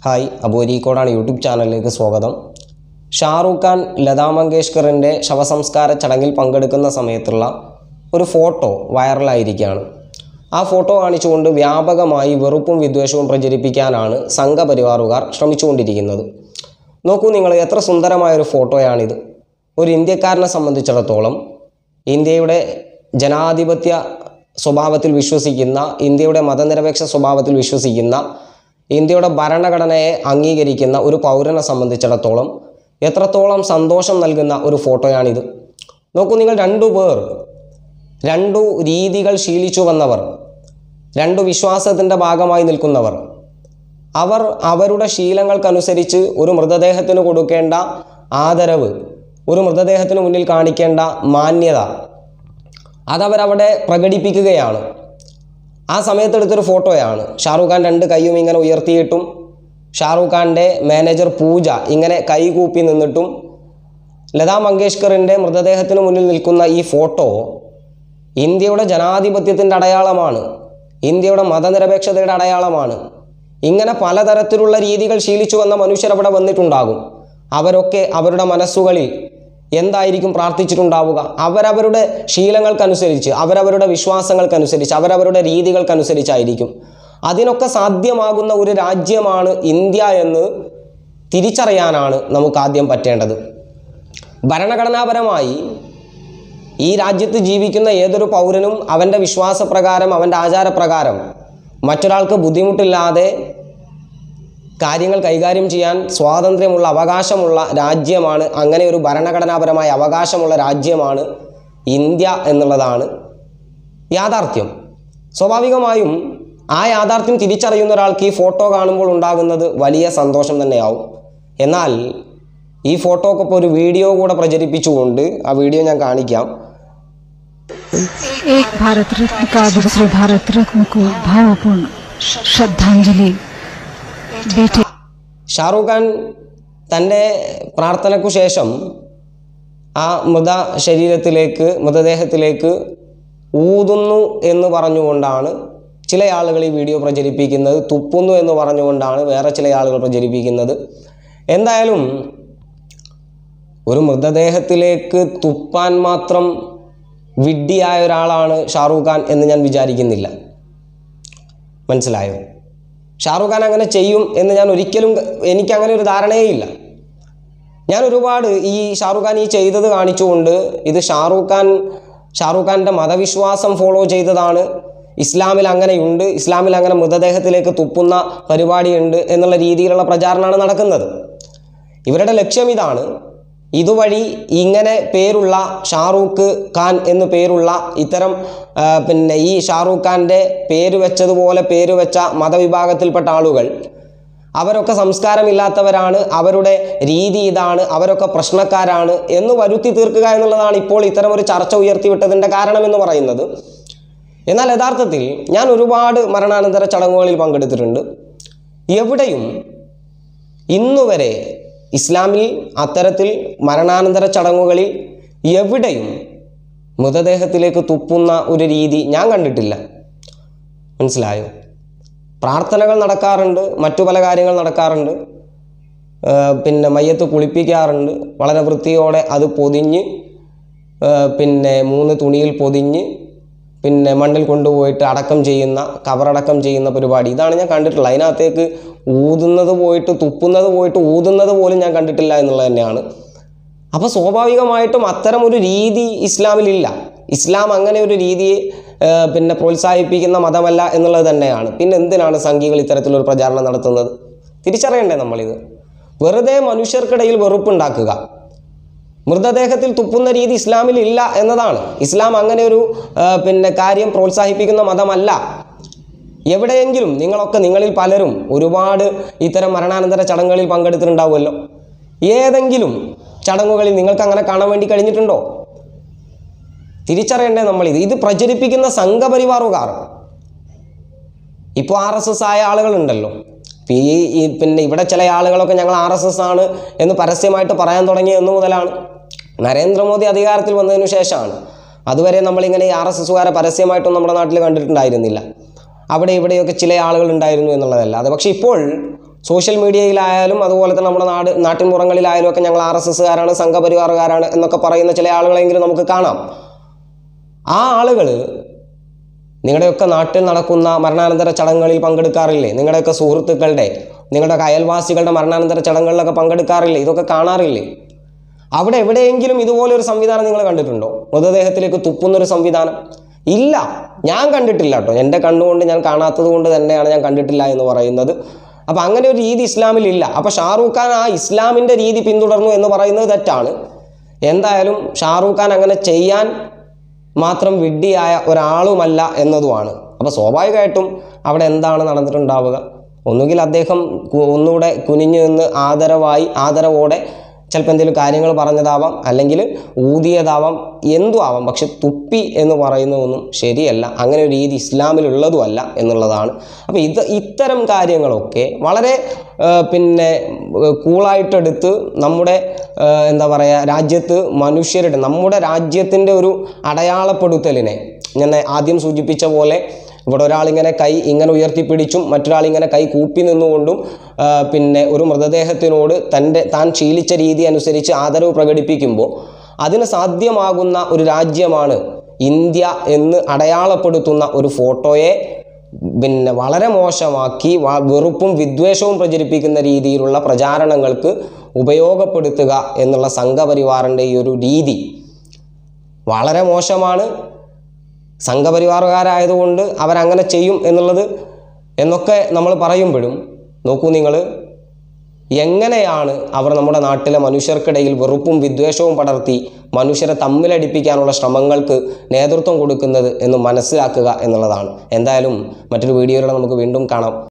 hi അബൂരിക്കോടാണ് YouTube ചാനലിലേക്ക് സ്വാഗതം ഷാറൂഖ് ഖാൻ ലതാ മങ്കേഷ്കറിൻ്റെ ശവസംസ്കാര ചടങ്ങിൽ പങ്കെടുക്കുന്ന സമയത്തുള്ള ഒരു ഫോട്ടോ വൈറലായിരിക്കുകയാണ് ആ ഫോട്ടോ കാണിച്ചുകൊണ്ട് വ്യാപകമായി വെറുപ്പും വിദ്വേഷവും പ്രചരിപ്പിക്കാനാണ് സംഘപരിവാറുകാർ ശ്രമിച്ചുകൊണ്ടിരിക്കുന്നത് നോക്കൂ നിങ്ങൾ എത്ര സുന്ദരമായ ഒരു ഫോട്ടോയാണിത് ഒരു ഇന്ത്യക്കാരനെ സംബന്ധിച്ചിടത്തോളം ഇന്ത്യയുടെ ജനാധിപത്യ സ്വഭാവത്തിൽ വിശ്വസിക്കുന്ന ഇന്ത്യയുടെ മതനിരപേക്ഷ സ്വഭാവത്തിൽ വിശ്വസിക്കുന്ന ഇന്ത്യയുടെ ഭരണഘടനയെ അംഗീകരിക്കുന്ന ഒരു പൗരനെ സംബന്ധിച്ചിടത്തോളം എത്രത്തോളം സന്തോഷം നൽകുന്ന ഒരു ഫോട്ടോയാണിത് നോക്കൂ നിങ്ങൾ രണ്ടു പേർ രണ്ടു രീതികൾ ശീലിച്ചു വന്നവർ രണ്ടു വിശ്വാസത്തിൻ്റെ ഭാഗമായി നിൽക്കുന്നവർ അവർ അവരുടെ ശീലങ്ങൾക്കനുസരിച്ച് ഒരു മൃതദേഹത്തിന് കൊടുക്കേണ്ട ആദരവ് ഒരു മൃതദേഹത്തിന് മുന്നിൽ കാണിക്കേണ്ട മാന്യത അതവരവിടെ പ്രകടിപ്പിക്കുകയാണ് ആ സമയത്ത് എടുത്തൊരു ഫോട്ടോയാണ് ഷാറൂഖ് ഖാൻ രണ്ട് കൈയും ഇങ്ങനെ ഉയർത്തിയിട്ടും ഷാറൂഖ് ഖാൻ്റെ മാനേജർ പൂജ ഇങ്ങനെ കൈകൂപ്പി നിന്നിട്ടും ലതാ മങ്കേഷ്കറിൻ്റെ മൃതദേഹത്തിന് മുന്നിൽ നിൽക്കുന്ന ഈ ഫോട്ടോ ഇന്ത്യയുടെ ജനാധിപത്യത്തിൻ്റെ അടയാളമാണ് ഇന്ത്യയുടെ മതനിരപേക്ഷതയുടെ അടയാളമാണ് ഇങ്ങനെ പലതരത്തിലുള്ള രീതികൾ ശീലിച്ചു വന്ന മനുഷ്യർ അവിടെ വന്നിട്ടുണ്ടാകും അവരൊക്കെ അവരുടെ മനസ്സുകളിൽ എന്തായിരിക്കും പ്രാർത്ഥിച്ചിട്ടുണ്ടാവുക അവരവരുടെ ശീലങ്ങൾക്കനുസരിച്ച് അവരവരുടെ വിശ്വാസങ്ങൾക്കനുസരിച്ച് അവരവരുടെ രീതികൾക്കനുസരിച്ചായിരിക്കും അതിനൊക്കെ സാധ്യമാകുന്ന ഒരു രാജ്യമാണ് ഇന്ത്യ എന്ന് തിരിച്ചറിയാനാണ് നമുക്ക് ആദ്യം പറ്റേണ്ടത് ഭരണഘടനാപരമായി ഈ രാജ്യത്ത് ജീവിക്കുന്ന ഏതൊരു പൗരനും അവൻ്റെ വിശ്വാസപ്രകാരം അവൻ്റെ ആചാരപ്രകാരം മറ്റൊരാൾക്ക് ബുദ്ധിമുട്ടില്ലാതെ കാര്യങ്ങൾ കൈകാര്യം ചെയ്യാൻ സ്വാതന്ത്ര്യമുള്ള അവകാശമുള്ള രാജ്യമാണ് അങ്ങനെ ഒരു ഭരണഘടനാപരമായ അവകാശമുള്ള രാജ്യമാണ് ഇന്ത്യ എന്നുള്ളതാണ് യാഥാർത്ഥ്യം സ്വാഭാവികമായും ആ യാഥാർത്ഥ്യം തിരിച്ചറിയുന്ന ഒരാൾക്ക് ഈ ഫോട്ടോ കാണുമ്പോൾ ഉണ്ടാകുന്നത് വലിയ സന്തോഷം തന്നെയാവും എന്നാൽ ഈ ഫോട്ടോക്കൊപ്പം ഒരു വീഡിയോ കൂടെ പ്രചരിപ്പിച്ചുകൊണ്ട് ആ വീഡിയോ ഞാൻ കാണിക്കാം एक भारत रत्न का दूसरे भारत रत्न को भावपूर्ण श्रद्धांजलि बेटे ഷാറൂഖ് ഖാൻ തൻ്റെ പ്രാർത്ഥനയ്ക്കു ശേഷം ആ മൃത ശരീരത്തിലേക്ക് മൃതദേഹത്തിലേക്ക് ഊതുന്നു എന്ന് പറഞ്ഞുകൊണ്ടാണ് ചില ആളുകൾ ഈ വീഡിയോ പ്രചരിപ്പിക്കുന്നത് തുപ്പുന്നു എന്ന് പറഞ്ഞുകൊണ്ടാണ് വേറെ ചില ആളുകൾ പ്രചരിപ്പിക്കുന്നത് എന്തായാലും ഒരു മൃതദേഹത്തിലേക്ക് തുപ്പാൻ മാത്രം വിഡ്ഢിയായ ഒരാളാണ് ഷാറൂഖ് ഖാൻ എന്ന് ഞാൻ വിചാരിക്കുന്നില്ല മനസ്സിലായോ ഷാറൂഖ് ഖാൻ അങ്ങനെ ചെയ്യും എന്ന് ഞാൻ ഒരിക്കലും എനിക്ക് അങ്ങനെ ഒരു ധാരണയേ ഇല്ല ഞാൻ ഒരുപാട് ഈ ഷാറൂഖ് ഖാൻ ഈ ചെയ്തത് കാണിച്ചുകൊണ്ട് ഇത് ഷാറൂഖ് ഖാൻ ഷാറൂഖ് ഖാൻ്റെ മതവിശ്വാസം ഫോളോ ചെയ്തതാണ് ഇസ്ലാമിൽ അങ്ങനെയുണ്ട് ഇസ്ലാമിൽ അങ്ങനെ മൃതദേഹത്തിലേക്ക് തുപ്പുന്ന പരിപാടിയുണ്ട് എന്നുള്ള രീതിയിലുള്ള പ്രചാരണമാണ് നടക്കുന്നത് ഇവരുടെ ലക്ഷ്യം ഇതാണ് ഇതുവഴി ഇങ്ങനെ പേരുള്ള ഷാറൂഖ് ഖാൻ എന്ന് പേരുള്ള ഇത്തരം ആ, പിന്നെ ഈ ഷാറൂഖ് ഖാൻ്റെ പേര് വെച്ചതുപോലെ പേര് വെച്ച മതവിഭാഗത്തിൽപ്പെട്ട ആളുകൾ അവരൊക്കെ സംസ്കാരമില്ലാത്തവരാണ് അവരുടെ രീതി ഇതാണ് അവരൊക്കെ പ്രശ്നക്കാരാണ് എന്ന് വരുത്തി തീർക്കുക എന്നുള്ളതാണ് ഇപ്പോൾ ഇത്തരം ഒരു ചർച്ച ഉയർത്തിവിട്ടതിൻ്റെ കാരണം എന്ന് പറയുന്നത് എന്നാൽ യഥാർത്ഥത്തിൽ ഞാൻ ഒരുപാട് മരണാനന്തര ചടങ്ങുകളിൽ പങ്കെടുത്തിട്ടുണ്ട് എവിടെയും ഇന്നുവരെ ഇസ്ലാമിൽ അത്തരത്തിൽ മരണാനന്തര ചടങ്ങുകളിൽ എവിടെയും മൃതദേഹത്തിലേക്ക് തുപ്പുന്ന ഒരു രീതി ഞാൻ കണ്ടിട്ടില്ല മനസ്സിലായോ പ്രാർത്ഥനകൾ നടക്കാറുണ്ട് മറ്റു പല കാര്യങ്ങൾ നടക്കാറുണ്ട് ആ, പിന്നെ മയ്യത്ത് കുളിപ്പിക്കാറുണ്ട് വളരെ വൃത്തിയോടെ അത് പൊതിഞ്ഞ് ആ, പിന്നെ മൂന്ന് തുണിയിൽ പൊതിഞ്ഞ് പിന്നെ മണ്ണിൽ കൊണ്ടുപോയിട്ട് അടക്കം ചെയ്യുന്ന കവറടക്കം ചെയ്യുന്ന പരിപാടി ഇതാണ് ഞാൻ കണ്ടിട്ടുള്ളത് അതിനകത്തേക്ക് ഊതുന്നത് പോയിട്ട് തുപ്പുന്നത് പോയിട്ട് ഊതുന്നത് പോലും ഞാൻ കണ്ടിട്ടില്ല എന്നുള്ളത് തന്നെയാണ് അപ്പോൾ സ്വാഭാവികമായിട്ടും അത്തരം ഒരു രീതി ഇസ്ലാമിലില്ല ഇസ്ലാം അങ്ങനെ ഒരു രീതിയെ ആ, പിന്നെ പ്രോത്സാഹിപ്പിക്കുന്ന മതമല്ല എന്നുള്ളത് തന്നെയാണ് പിന്നെ എന്തിനാണ് സംഘികൾ ഇത്തരത്തിലൊരു പ്രചാരണം നടത്തുന്നത് തിരിച്ചറിയണ്ടേ നമ്മളിത് വെറുതെ മനുഷ്യർക്കിടയിൽ വെറുപ്പുണ്ടാക്കുക മൃതദേഹത്തിൽ തുപ്പുന്ന രീതി ഇസ്ലാമിൽ ഇല്ല എന്നതാണ് ഇസ്ലാം അങ്ങനെ ഒരു ആ, പിന്നെ കാര്യം പ്രോത്സാഹിപ്പിക്കുന്ന മതമല്ല എവിടെയെങ്കിലും നിങ്ങളൊക്കെ നിങ്ങളിൽ പലരും ഒരുപാട് ഇത്തരം മരണാനന്തര ചടങ്ങുകളിൽ പങ്കെടുത്തിട്ടുണ്ടാവുമല്ലോ ഏതെങ്കിലും ചടങ്ങുകളിൽ നിങ്ങൾക്ക് അങ്ങനെ കാണാൻ വേണ്ടി കഴിഞ്ഞിട്ടുണ്ടോ തിരിച്ചറിയണ്ടേ നമ്മളിത് ഇത് പ്രചരിപ്പിക്കുന്ന സംഘപരിവാറുകാർ ഇപ്പോൾ ആർ എസ് എസ് ആയ ആളുകളുണ്ടല്ലോ ഇപ്പൊ ഈ ഈ പിന്നെ ഇവിടെ ചില ആളുകളൊക്കെ ഞങ്ങൾ ആർ എസ് എസ് ആണ് എന്ന് പരസ്യമായിട്ട് പറയാൻ തുടങ്ങിയ എന്ന് മുതലാണ് നരേന്ദ്രമോദി അധികാരത്തിൽ വന്നതിന് ശേഷമാണ് അതുവരെ നമ്മളിങ്ങനെ ഈ ആർ എസ് എസ്സുകാരെ പരസ്യമായിട്ടും നമ്മുടെ നാട്ടിൽ കണ്ടിട്ടുണ്ടായിരുന്നില്ല അവിടെ ഇവിടെയൊക്കെ ചില ആളുകൾ ഉണ്ടായിരുന്നു എന്നുള്ളതല്ല അത് പക്ഷേ ഇപ്പോൾ സോഷ്യൽ മീഡിയയിലായാലും അതുപോലെ തന്നെ നമ്മുടെ നാട് നാട്ടിൻപുറങ്ങളിലായാലും ഒക്കെ ഞങ്ങൾ ആർ എസ് എസ്സുകാരാണ് സംഘപരിവാറുകാരാണ് എന്നൊക്കെ പറയുന്ന ചില ആളുകളെങ്കിലും നമുക്ക് കാണാം ആ ആളുകൾ നിങ്ങളുടെയൊക്കെ നാട്ടിൽ നടക്കുന്ന മരണാനന്തര ചടങ്ങുകളിൽ പങ്കെടുക്കാറില്ലേ നിങ്ങളുടെയൊക്കെ സുഹൃത്തുക്കളുടെ നിങ്ങളുടെയൊക്കെ അയൽവാസികളുടെ മരണാനന്തര ചടങ്ങുകളിലൊക്കെ പങ്കെടുക്കാറില്ലേ ഇതൊക്കെ കാണാറില്ലേ അവിടെ എവിടെയെങ്കിലും ഇതുപോലെ ഒരു സംവിധാനം നിങ്ങൾ കണ്ടിട്ടുണ്ടോ മൃതദേഹത്തിലേക്ക് തുപ്പുന്നൊരു സംവിധാനം ഇല്ല ഞാൻ കണ്ടിട്ടില്ല കേട്ടോ എൻ്റെ കണ്ണുകൊണ്ട് ഞാൻ കാണാത്തത് കൊണ്ട് തന്നെയാണ് ഞാൻ കണ്ടിട്ടില്ല എന്ന് പറയുന്നത് അപ്പം അങ്ങനെ ഒരു രീതി ഇസ്ലാമിൽ ഇല്ല അപ്പോൾ ഷാറൂഖ് ഖാൻ ആ ഇസ്ലാമിൻ്റെ രീതി പിന്തുടർന്നു എന്ന് പറയുന്നത് തെറ്റാണ് എന്തായാലും ഷാറൂഖ് ഖാൻ അങ്ങനെ ചെയ്യാൻ മാത്രം വിഡ്ഢിയായ ഒരാളുമല്ല എന്നതുമാണ് അപ്പോൾ സ്വാഭാവികമായിട്ടും അവിടെ എന്താണ് നടന്നിട്ടുണ്ടാവുക ഒന്നുകിൽ അദ്ദേഹം കു- ഒന്നുകൂടെ കുനിഞ്ഞു നിന്ന് ആദരവായി ആദരവോടെ ചിലപ്പോൾ എന്തെങ്കിലും കാര്യങ്ങൾ പറഞ്ഞതാവാം അല്ലെങ്കിൽ ഊതിയതാവാം എന്തും ആവാം പക്ഷെ തുപ്പി എന്ന് പറയുന്നതൊന്നും ശരിയല്ല അങ്ങനെ ഒരു രീതി ഇസ്ലാമിലുള്ളതുമല്ല എന്നുള്ളതാണ് അപ്പോൾ ഇത് ഇത്തരം കാര്യങ്ങളൊക്കെ വളരെ ആ, പിന്നെ ഏർ, കൂളായിട്ടെടുത്ത് നമ്മുടെ ആ, എന്താ പറയുക രാജ്യത്ത് മനുഷ്യരുടെ നമ്മുടെ രാജ്യത്തിൻ്റെ ഒരു അടയാളപ്പെടുത്തലിനെ ഞാൻ ആദ്യം സൂചിപ്പിച്ച പോലെ ഇവിടെ ഒരാളിങ്ങനെ കൈ ഇങ്ങനെ ഉയർത്തിപ്പിടിച്ചും മറ്റൊരാൾ ഇങ്ങനെ കൈ കൂപ്പി നിന്നുകൊണ്ടും ആ, പിന്നെ ഒരു മൃതദേഹത്തിനോട് തൻ്റെ താൻ ശീലിച്ച രീതി അനുസരിച്ച് ആദരവ് പ്രകടിപ്പിക്കുമ്പോൾ അതിന് സാധ്യമാകുന്ന ഒരു രാജ്യമാണ് ഇന്ത്യ എന്ന് അടയാളപ്പെടുത്തുന്ന ഒരു ഫോട്ടോയെ പിന്നെ വളരെ മോശമാക്കി വ- വെറുപ്പും വിദ്വേഷവും പ്രചരിപ്പിക്കുന്ന രീതിയിലുള്ള പ്രചാരണങ്ങൾക്ക് ഉപയോഗപ്പെടുത്തുക എന്നുള്ള സംഘപരിവാറിൻ്റെ ഈ ഒരു രീതി വളരെ മോശമാണ് സംഘപരിവാറുകാരായതുകൊണ്ട് അവരങ്ങനെ ചെയ്യും എന്നുള്ളത് എന്നൊക്കെ നമ്മൾ പറയുമ്പോഴും നോക്കൂ നിങ്ങൾ എങ്ങനെയാണ് അവർ നമ്മുടെ നാട്ടിലെ മനുഷ്യർക്കിടയിൽ വെറുപ്പും വിദ്വേഷവും പടർത്തി മനുഷ്യരെ തമ്മിലടിപ്പിക്കാനുള്ള ശ്രമങ്ങൾക്ക് നേതൃത്വം കൊടുക്കുന്നത് എന്ന് മനസ്സിലാക്കുക എന്നുള്ളതാണ് എന്തായാലും മറ്റൊരു വീഡിയോയിലൂടെ നമുക്ക് വീണ്ടും കാണാം